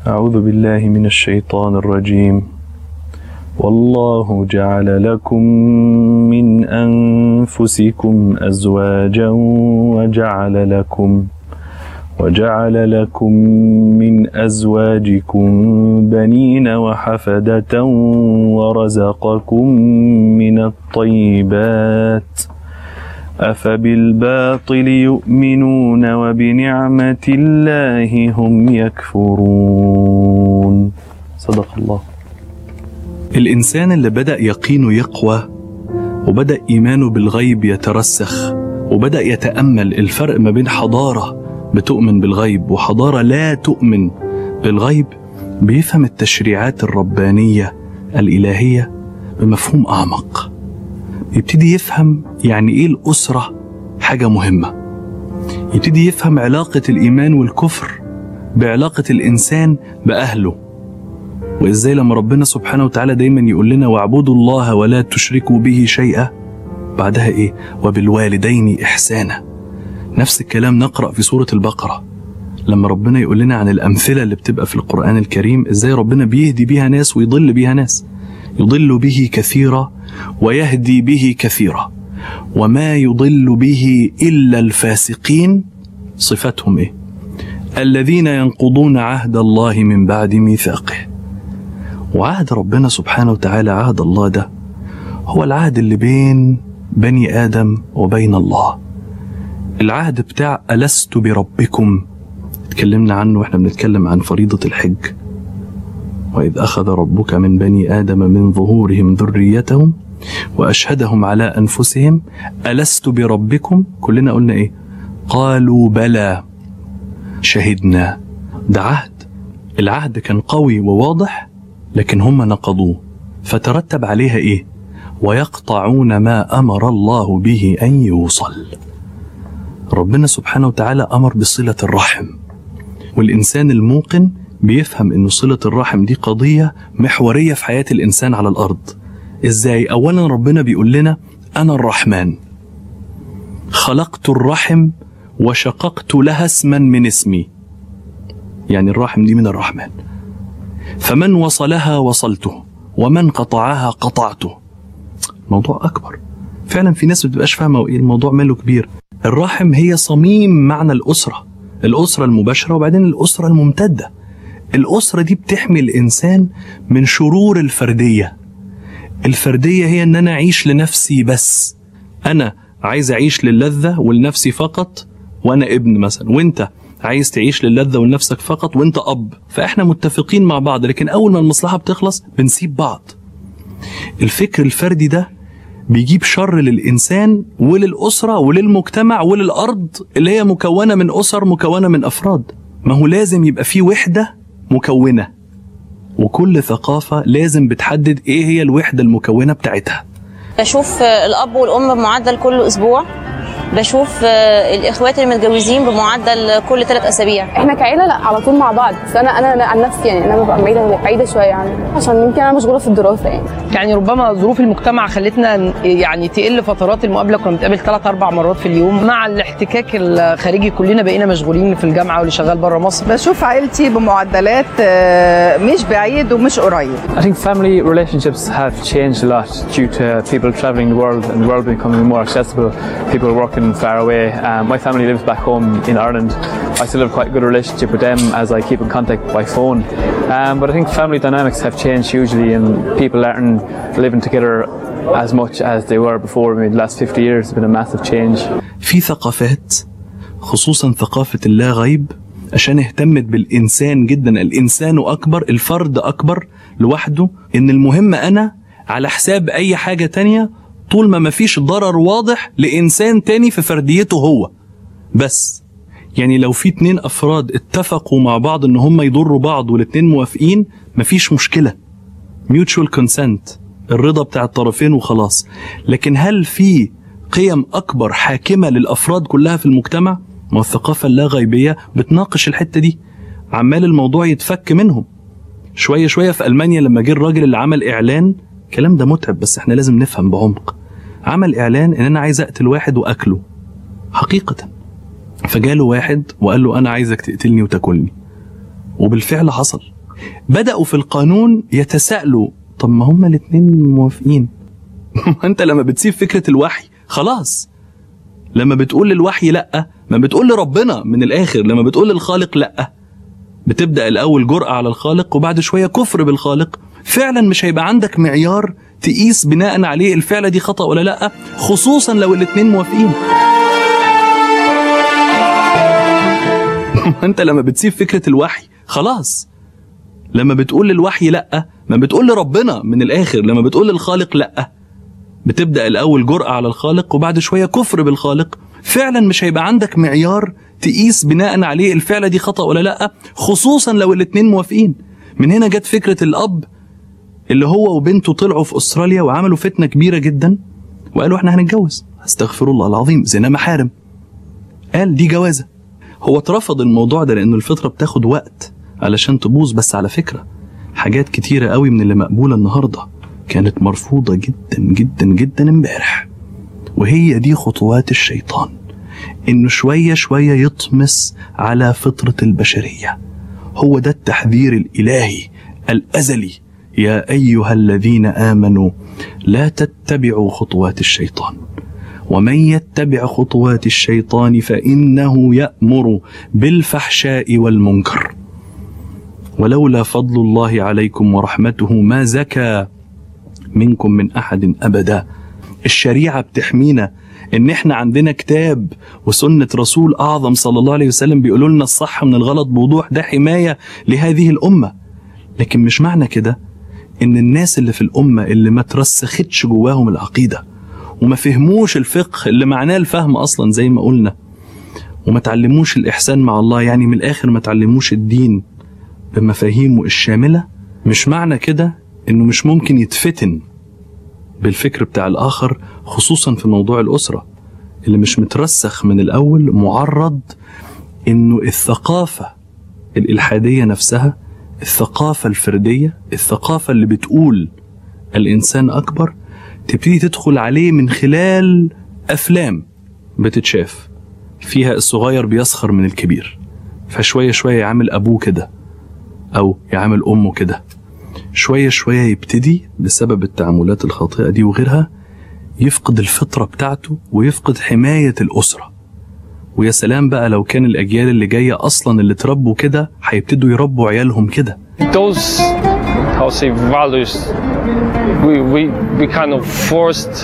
أعوذ بالله من الشيطان الرجيم والله جعل لكم من أنفسكم أزواجا وجعل لكم وجعل لكم من أزواجكم بنين وحفدة ورزقكم من الطيبات أفبالباطل يؤمنون وبنعمة الله هم يكفرون صدق الله الإنسان اللي بدأ يقينه يقوى وبدأ إيمانه بالغيب يترسخ وبدأ يتأمل الفرق ما بين حضارة بتؤمن بالغيب وحضارة لا تؤمن بالغيب بيفهم التشريعات الربانية الإلهية بمفهوم أعمق يبتدي يفهم يعني إيه الأسرة حاجة مهمة يبتدي يفهم علاقة الإيمان والكفر بعلاقة الإنسان بأهله وإزاي لما ربنا سبحانه وتعالى دايما يقول لنا واعبدوا الله ولا تشركوا به شيئا بعدها إيه وبالوالدين إحسانا نفس الكلام نقرأ في سورة البقرة لما ربنا يقول لنا عن الأمثلة اللي بتبقى في القرآن الكريم إزاي ربنا بيهدي بيها ناس ويضل بيها ناس يضل به كثيرا ويهدي به كثيرا وما يضل به إلا الفاسقين صفتهم إيه الذين ينقضون عهد الله من بعد ميثاقه وعهد ربنا سبحانه وتعالى عهد الله ده هو العهد اللي بين بني آدم وبين الله العهد بتاع ألست بربكم اتكلمنا عنه واحنا بنتكلم عن فريضة الحج وإذ أخذ ربك من بني آدم من ظهورهم ذريتهم وأشهدهم على أنفسهم ألست بربكم كلنا قلنا إيه قالوا بلى شهدنا ده عهد العهد كان قوي وواضح لكن هم نقضوه فترتب عليها إيه ويقطعون ما أمر الله به أن يوصل ربنا سبحانه وتعالى أمر بصلة الرحم والإنسان الموقن بيفهم أن صلة الرحم دي قضية محورية في حياة الإنسان على الأرض إزاي؟ أولا ربنا بيقول لنا أنا الرحمن خلقت الرحم وشققت لها اسما من اسمي يعني الرحم دي من الرحمن فمن وصلها وصلته ومن قطعها قطعته موضوع أكبر فعلا في ناس ما بتبقاش فاهمة الموضوع ماله كبير الرحم هي صميم معنى الأسرة الأسرة المباشرة وبعدين الأسرة الممتدة الأسرة دي بتحمي الإنسان من شرور الفردية الفردية هي أن أنا أعيش لنفسي بس أنا عايز أعيش للذة ولنفسي فقط وأنا ابن مثلا وأنت عايز تعيش للذة ولنفسك فقط وأنت أب فإحنا متفقين مع بعض لكن أول ما المصلحة بتخلص بنسيب بعض الفكر الفردي ده بيجيب شر للإنسان وللأسرة وللمجتمع وللأرض اللي هي مكونة من أسر مكونة من أفراد ما هو لازم يبقى في وحدة مكونة وكل ثقافة لازم بتحدد إيه هي الوحدة المكونة بتاعتها بشوف الاب والام بمعدل كل اسبوع بشوف الاخوات المتجوزين بمعدل كل ثلاث اسابيع احنا كعيله لا على طول مع بعض بس انا انا عن نفسي يعني انا ببقى بعيده بعيده شويه عنه عشان يمكن انا مشغوله في الدراسه يعني يعني ربما ظروف المجتمع خلتنا يعني تقل فترات المقابله كنا بنتقابل ثلاث اربع مرات في اليوم مع الاحتكاك الخارجي كلنا بقينا مشغولين في الجامعه واللي شغال بره مصر بشوف عيلتي بمعدلات مش بعيد ومش قريب I think family relationships have changed a lot due to people traveling the world and the world becoming more accessible people working far away um, my family lives back home in Ireland I still have quite a good relationship with them as I keep in contact by phone um, but I think family dynamics have changed hugely and people aren't living together as much as they were before. I mean, the last 50 years has been a massive change. في ثقافات خصوصا ثقافة اللا غيب عشان اهتمت بالإنسان جدا الإنسان أكبر الفرد أكبر لوحده إن المهم أنا على حساب أي حاجة تانية طول ما مفيش ضرر واضح لإنسان تاني في فرديته هو بس يعني لو في اتنين أفراد اتفقوا مع بعض إن هم يضروا بعض والاتنين موافقين مفيش مشكلة mutual consent الرضا بتاع الطرفين وخلاص لكن هل في قيم أكبر حاكمة للأفراد كلها في المجتمع ما الثقافة اللا غيبية بتناقش الحتة دي عمال الموضوع يتفك منهم شوية شوية في ألمانيا لما جه الراجل اللي عمل إعلان الكلام ده متعب بس احنا لازم نفهم بعمق عمل إعلان إن أنا عايز أقتل واحد وأكله حقيقة فجاله واحد وقال له أنا عايزك تقتلني وتاكلني وبالفعل حصل بدأوا في القانون يتساءلوا طب ما هما الاتنين موافقين ما انت لما بتسيب فكرة الوحي خلاص لما بتقول للوحي لأ ما بتقول لربنا من الآخر لما بتقول للخالق لأ بتبدأ الأول جرأة على الخالق وبعد شوية كفر بالخالق فعلا مش هيبقى عندك معيار تقيس بناء عليه الفعلة دي خطأ ولا لأ خصوصا لو الاتنين موافقين انت لما بتسيب فكرة الوحي خلاص لما بتقول للوحي لأ ما بتقول لربنا من الآخر لما بتقول للخالق لأ بتبدأ الأول جرأة على الخالق وبعد شوية كفر بالخالق فعلا مش هيبقى عندك معيار تقيس بناء عليه الفعلة دي خطأ ولا لأ خصوصا لو الاتنين موافقين من هنا جت فكرة الأب اللي هو وبنته طلعوا في أستراليا وعملوا فتنة كبيرة جدا وقالوا احنا هنتجوز استغفر الله العظيم زنا محارم قال دي جوازة هو اترفض الموضوع ده لأنه الفطرة بتاخد وقت علشان تبوظ بس على فكرة حاجات كتيرة قوي من اللي مقبولة النهاردة كانت مرفوضة جدا جدا جدا امبارح وهي دي خطوات الشيطان انه شوية شوية يطمس على فطرة البشرية هو ده التحذير الإلهي الأزلي يا أيها الذين آمنوا لا تتبعوا خطوات الشيطان ومن يتبع خطوات الشيطان فإنه يأمر بالفحشاء والمنكر ولولا فضل الله عليكم ورحمته ما زكى منكم من أحد أبدا الشريعة بتحمينا ان احنا عندنا كتاب وسنة رسول اعظم صلى الله عليه وسلم بيقولوا لنا الصح من الغلط بوضوح ده حماية لهذه الامة لكن مش معنى كده ان الناس اللي في الامة اللي ما ترسختش جواهم العقيدة وما فهموش الفقه اللي معناه الفهم اصلا زي ما قلنا وما تعلموش الاحسان مع الله يعني من الاخر ما تعلموش الدين بمفاهيمه الشاملة مش معنى كده انه مش ممكن يتفتن بالفكر بتاع الآخر خصوصا في موضوع الأسرة اللي مش مترسخ من الأول معرض إنه الثقافة الإلحادية نفسها الثقافة الفردية الثقافة اللي بتقول الإنسان أكبر تبتدي تدخل عليه من خلال أفلام بتتشاف فيها الصغير بيسخر من الكبير فشوية شوية يعمل أبوه كده أو يعمل أمه كده شوية شوية يبتدي بسبب التعاملات الخاطئة دي وغيرها يفقد الفطرة بتاعته ويفقد حماية الأسرة ويا سلام بقى لو كان الأجيال اللي جاية أصلا اللي تربوا كده هيبتدوا يربوا عيالهم كده those how to say values we we we kind of forced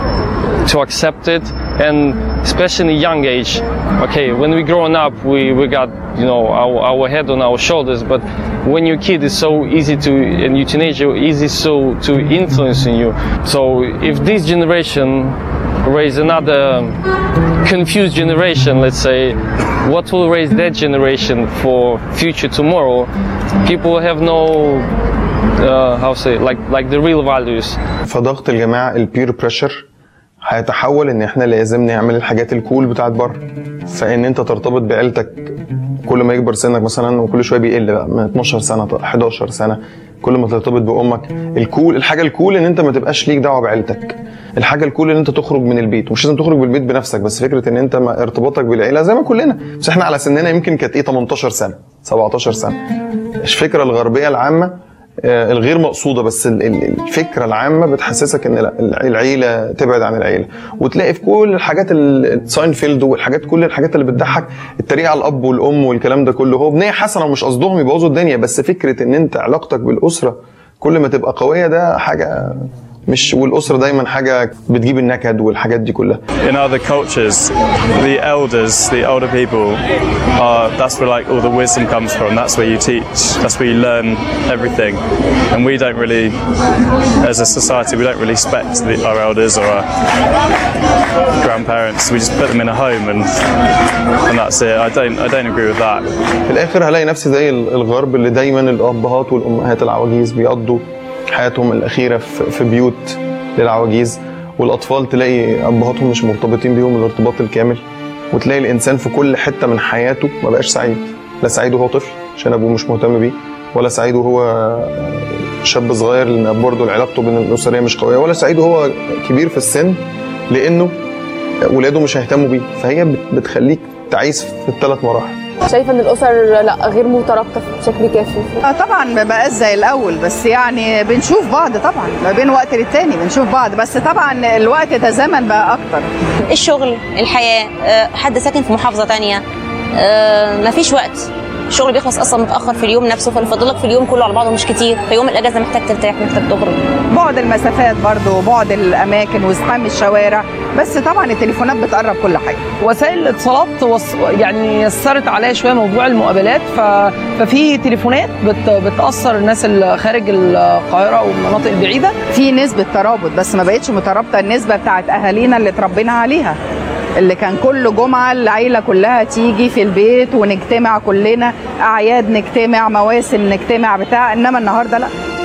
to accept it and especially in young age okay when we growing up we we got you know our, our head on our shoulders but when you're a kid it's so easy to and you teenager easy so to influence in you so if this generation raise another confused generation let's say what will raise that generation for future tomorrow people have no uh, how to say like like the real values فضغط الجماعه البير بريشر هيتحول ان احنا لازم نعمل الحاجات الكول بتاعت بره فان انت ترتبط بعيلتك كل ما يكبر سنك مثلا وكل شويه بيقل بقى من 12 سنه 11 سنه كل ما ترتبط بامك الكول الحاجه الكول ان انت ما تبقاش ليك دعوه بعيلتك الحاجه الكول ان انت تخرج من البيت ومش لازم تخرج من البيت بنفسك بس فكره ان انت ما ارتباطك بالعيله زي ما كلنا بس احنا على سننا يمكن كانت ايه 18 سنه 17 سنه الفكره الغربيه العامه آه، الغير مقصوده بس ال- ال- الفكره العامه بتحسسك ان لا العيله تبعد عن العيله وتلاقي في كل الحاجات الساينفيلد والحاجات كل الحاجات اللي بتضحك التريقه على الاب والام والكلام ده كله هو بنيه حسنه ومش قصدهم يبوظوا الدنيا بس فكره ان انت علاقتك بالاسره كل ما تبقى قويه ده حاجه مش والاسره دايما حاجه بتجيب النكد والحاجات دي كلها in other cultures, the elders, the older people, are that's where like all the wisdom comes from. That's where you teach. That's where you learn everything. And we don't really, as a society, we don't really respect the, our elders or our grandparents. We just put them in a home and and that's it. I don't I don't agree with that. في الاخر هلاقي نفسي زي الغرب اللي دايما الابهات والامهات العواجيز بيقضوا حياتهم الاخيره في في بيوت للعواجيز والاطفال تلاقي ابهاتهم مش مرتبطين بيهم الارتباط الكامل وتلاقي الانسان في كل حته من حياته ما بقاش سعيد لا سعيد وهو طفل عشان ابوه مش مهتم بيه ولا سعيد وهو شاب صغير لان برضه علاقته بين الاسريه مش قويه ولا سعيد وهو كبير في السن لانه ولاده مش هيهتموا بيه فهي بت- بتخليك تعيش في الثلاث مراحل شايفه ان الاسر لا غير مترابطه بشكل كافي آه طبعا ما بقاش زي الاول بس يعني بنشوف بعض طبعا ما بين وقت للتاني بنشوف بعض بس طبعا الوقت تزامن بقى اكتر الشغل الحياه آه، حد ساكن في محافظه تانية آه، مفيش وقت الشغل بيخلص اصلا متاخر في اليوم نفسه فاللي فاضلك في اليوم كله على بعضه مش كتير في يوم الاجازه محتاج ترتاح محتاج تخرج بعد المسافات برضو وبعد الاماكن وازحام الشوارع بس طبعا التليفونات بتقرب كل حاجه وسائل الاتصالات وص... يعني يسرت عليا شويه موضوع المقابلات ف... ففي تليفونات بت... بتاثر الناس اللي خارج القاهره والمناطق البعيده في نسبه ترابط بس ما بقتش مترابطه النسبه بتاعت اهالينا اللي اتربينا عليها اللي كان كل جمعة العيلة كلها تيجي في البيت ونجتمع كلنا أعياد نجتمع مواسم نجتمع بتاع إنما النهاردة لا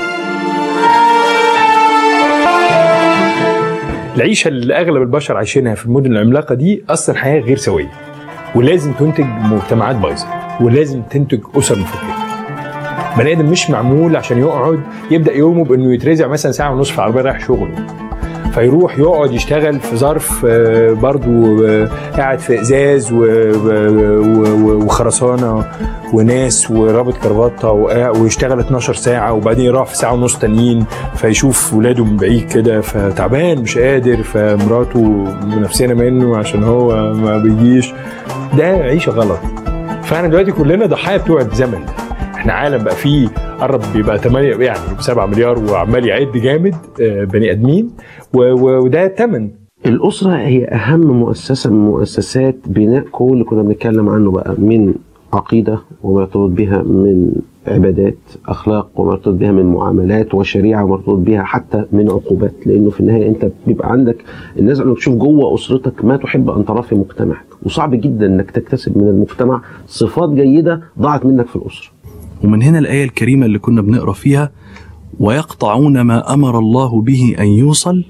العيشه اللي اغلب البشر عايشينها في المدن العملاقه دي اصلا حياه غير سويه ولازم تنتج مجتمعات بايظه ولازم تنتج اسر مفككه بني ادم مش معمول عشان يقعد يبدا يومه بانه يترزع مثلا ساعه ونص في العربيه رايح شغله فيروح يقعد يشتغل في ظرف آه، برضو آه، قاعد في ازاز و- و- و- وخرسانه وناس ورابط كرافته وقاع- ويشتغل 12 ساعه وبعدين يروح في ساعه ونص تانيين فيشوف ولاده من بعيد كده فتعبان مش قادر فمراته منافسينه منه عشان هو ما بيجيش ده عيشه غلط فاحنا دلوقتي كلنا ضحايا بتوع الزمن ده احنا عالم بقى فيه قرب بيبقى 8 يعني 7 مليار وعمال يعد جامد آه، بني ادمين و- و- وده تمن الأسرة هي أهم مؤسسة من مؤسسات بناء كل اللي كنا بنتكلم عنه بقى من عقيدة وما يرتبط بها من عبادات أخلاق وما يرتبط بها من معاملات وشريعة وما يرتبط بها حتى من عقوبات لأنه في النهاية أنت بيبقى عندك الناس إنك تشوف جوه أسرتك ما تحب أن تراه في مجتمعك وصعب جدا إنك تكتسب من المجتمع صفات جيدة ضاعت منك في الأسرة ومن هنا الآية الكريمة اللي كنا بنقرأ فيها ويقطعون ما أمر الله به أن يوصل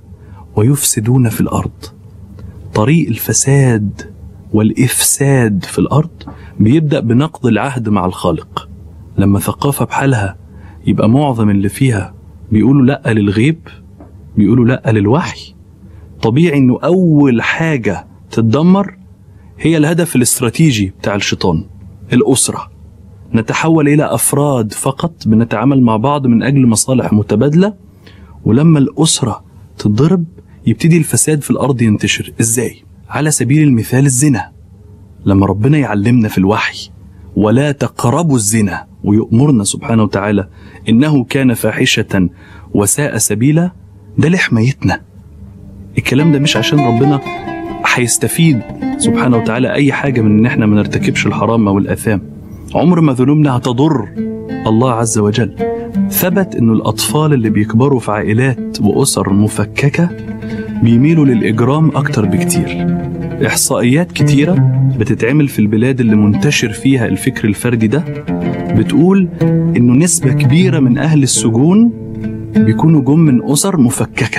ويفسدون في الأرض طريق الفساد والإفساد في الأرض بيبدأ بنقض العهد مع الخالق لما ثقافة بحالها يبقى معظم اللي فيها بيقولوا لأ للغيب بيقولوا لأ للوحي طبيعي إنه أول حاجة تتدمر هي الهدف الاستراتيجي بتاع الشيطان الأسرة نتحول إلى أفراد فقط بنتعامل مع بعض من أجل مصالح متبادلة ولما الأسرة تتضرب يبتدي الفساد في الأرض ينتشر إزاي؟ على سبيل المثال الزنا لما ربنا يعلمنا في الوحي ولا تقربوا الزنا ويؤمرنا سبحانه وتعالى إنه كان فاحشة وساء سبيلا ده لحمايتنا الكلام ده مش عشان ربنا هيستفيد سبحانه وتعالى أي حاجة من إن إحنا ما نرتكبش الحرام أو الآثام عمر ما ذنوبنا هتضر الله عز وجل ثبت انه الاطفال اللي بيكبروا في عائلات واسر مفككه بيميلوا للاجرام اكتر بكتير احصائيات كتيره بتتعمل في البلاد اللي منتشر فيها الفكر الفردي ده بتقول انه نسبه كبيره من اهل السجون بيكونوا جم من اسر مفككه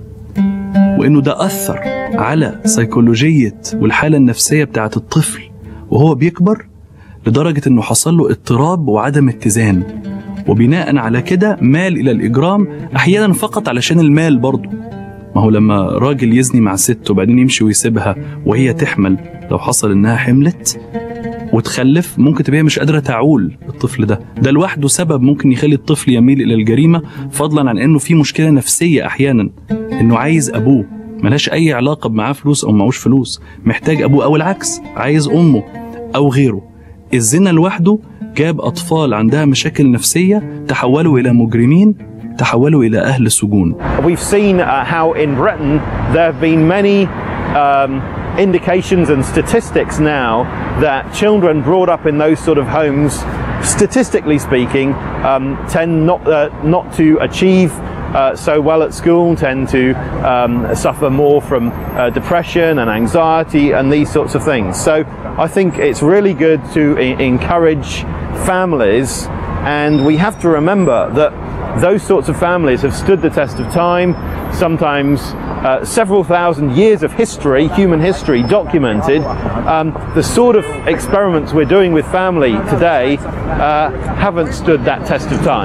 وانه ده اثر على سيكولوجيه والحاله النفسيه بتاعه الطفل وهو بيكبر لدرجة إنه حصل له اضطراب وعدم اتزان وبناء على كده مال إلى الإجرام أحيانا فقط علشان المال برضه ما هو لما راجل يزني مع ست وبعدين يمشي ويسيبها وهي تحمل لو حصل إنها حملت وتخلف ممكن تبقى هي مش قادرة تعول الطفل ده ده لوحده سبب ممكن يخلي الطفل يميل إلى الجريمة فضلا عن إنه في مشكلة نفسية أحيانا إنه عايز أبوه ملهاش أي علاقة بمعاه فلوس أو معهوش فلوس محتاج أبوه أو العكس عايز أمه أو غيره الزنا لوحده جاب أطفال عندها مشاكل نفسية تحولوا إلى مجرمين تحولوا إلى أهل سجون We've seen uh, how in Britain there have been many um, indications and statistics now that children brought up in those sort of homes, statistically speaking, um, tend not uh, not to achieve uh, so well at school, tend to um, suffer more from uh, depression and anxiety and these sorts of things. So I think it's really good to e- encourage families, and we have to remember that those sorts of families have stood the test of time, sometimes uh, several thousand years of history, human history documented. Um, the sort of experiments we're doing with family today uh, haven't stood that test of time.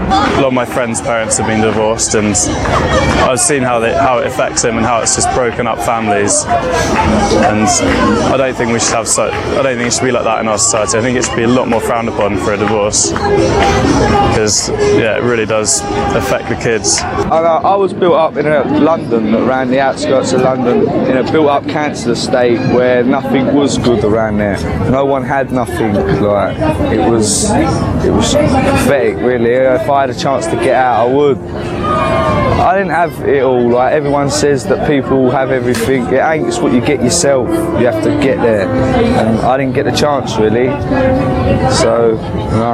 a lot of my friends' parents have been divorced, and I've seen how they, how it affects them and how it's just broken up families. And I don't think we should have so. I don't think it should be like that in our society. I think it should be a lot more frowned upon for a divorce because yeah, it really does affect the kids. I, I was built up in a London, around the outskirts of London, in a built-up council estate where nothing was good around there. No one had nothing. Like it was, it was pathetic, really. If I had a chance to get out, I would. I didn't have it all. Like everyone says that people have everything. It ain't. It's what you get yourself. You have to get there, and I didn't get the chance really. So, no.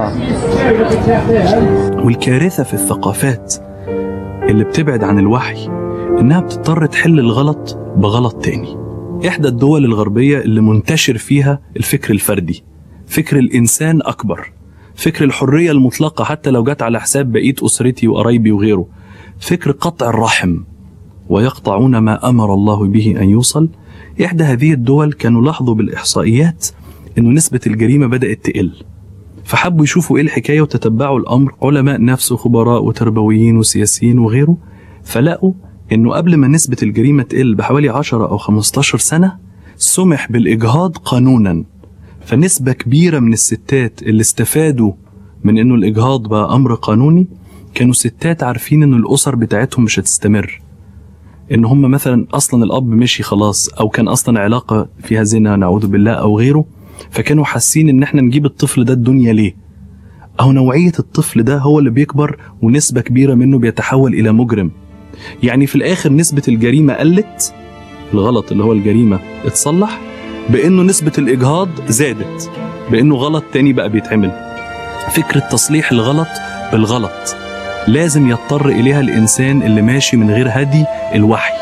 والكارثة في الثقافات اللي بتبعد عن الوحي إنها بتضطر تحل الغلط بغلط تاني إحدى الدول الغربية اللي منتشر فيها الفكر الفردي فكر الإنسان أكبر فكر الحرية المطلقة حتى لو جت على حساب بقية أسرتي وقرايبي وغيره فكر قطع الرحم ويقطعون ما أمر الله به أن يوصل إحدى هذه الدول كانوا لاحظوا بالإحصائيات إنه نسبة الجريمة بدأت تقل فحبوا يشوفوا ايه الحكايه وتتبعوا الامر علماء نفس وخبراء وتربويين وسياسيين وغيره فلقوا انه قبل ما نسبه الجريمه تقل بحوالي 10 او 15 سنه سمح بالاجهاض قانونا فنسبه كبيره من الستات اللي استفادوا من انه الاجهاض بقى امر قانوني كانوا ستات عارفين ان الاسر بتاعتهم مش هتستمر ان هم مثلا اصلا الاب مشي خلاص او كان اصلا علاقه فيها زنا نعوذ بالله او غيره فكانوا حاسين ان احنا نجيب الطفل ده الدنيا ليه أو نوعية الطفل ده هو اللي بيكبر ونسبة كبيرة منه بيتحول إلى مجرم يعني في الآخر نسبة الجريمة قلت الغلط اللي هو الجريمة اتصلح بأنه نسبة الإجهاض زادت بأنه غلط تاني بقى بيتعمل فكرة تصليح الغلط بالغلط لازم يضطر إليها الإنسان اللي ماشي من غير هدي الوحي